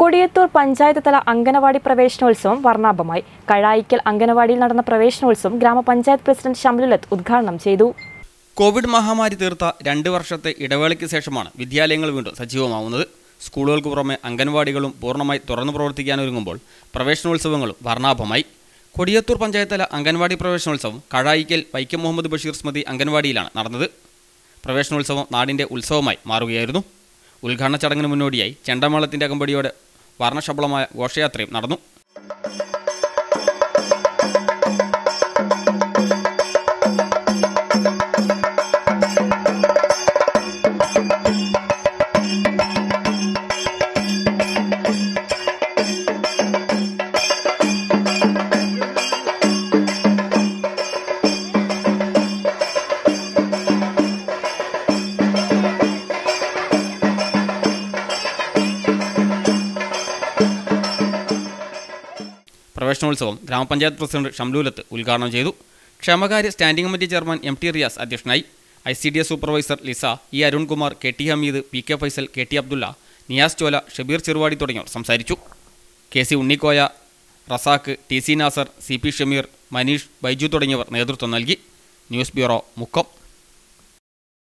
കൊടിയത്തൂർ പഞ്ചായത്ത് തല അംഗനവാടി പ്രവേശനോത്സവം വർണ്ണാഭമായി കഴായിക്കൽ അംഗനവാടിയിൽ നടന്ന പ്രവേശനോത്സവം ഗ്രാമപഞ്ചായത്ത് പ്രസിഡന്റ് ഷംലുലത്ത് ഉദ്ഘാടനം ചെയ്തു കോവിഡ് മഹാമാരി തീർത്ത രണ്ട് വർഷത്തെ ഇടവേളയ്ക്ക് ശേഷമാണ് വിദ്യാലയങ്ങൾ വീണ്ടും സജീവമാവുന്നത് സ്കൂളുകൾക്ക് പുറമെ അംഗൻവാടികളും പൂർണ്ണമായി തുറന്നു പ്രവർത്തിക്കാനൊരുങ്ങുമ്പോൾ പ്രവേശനോത്സവങ്ങളും വർണ്ണാഭമായി കൊടിയത്തൂർ പഞ്ചായത്തല അംഗൻവാടി പ്രവേശനോത്സവം കഴായിക്കൽ വൈക്കം മുഹമ്മദ് ബഷീർ സ്മൃതി അംഗൻവാടിയിലാണ് നടന്നത് പ്രവേശനോത്സവം നാടിൻ്റെ ഉത്സവമായി മാറുകയായിരുന്നു ഉദ്ഘാടന ചടങ്ങിന് മുന്നോടിയായി ചെണ്ടമേളത്തിൻ്റെ അകമ്പടിയോടെ വർണ്ണശബളമായ ഘോഷയാത്രയും നടന്നു പ്രവേശനോത്സവം ഗ്രാമപഞ്ചായത്ത് പ്രസിഡന്റ് ഷംലൂലത്ത് ഉദ്ഘാടനം ചെയ്തു ക്ഷേമകാര്യ standing committee chairman M T Riyas അധ്യക്ഷനായി I C D S supervisor Lisa E Arunkumar K T Hameed P K Faisal K T Abdulla Niyas Chola Shabeer Cheruvadi തുടങ്ങിയവർ സംസാരിച്ചു K C Unnikoya Razak T C Nasar C P Shameer Manish Baiju തുടങ്ങിയവർ നേതൃത്വം നൽകി ന്യൂസ് ബ്യൂറോ മുക്കം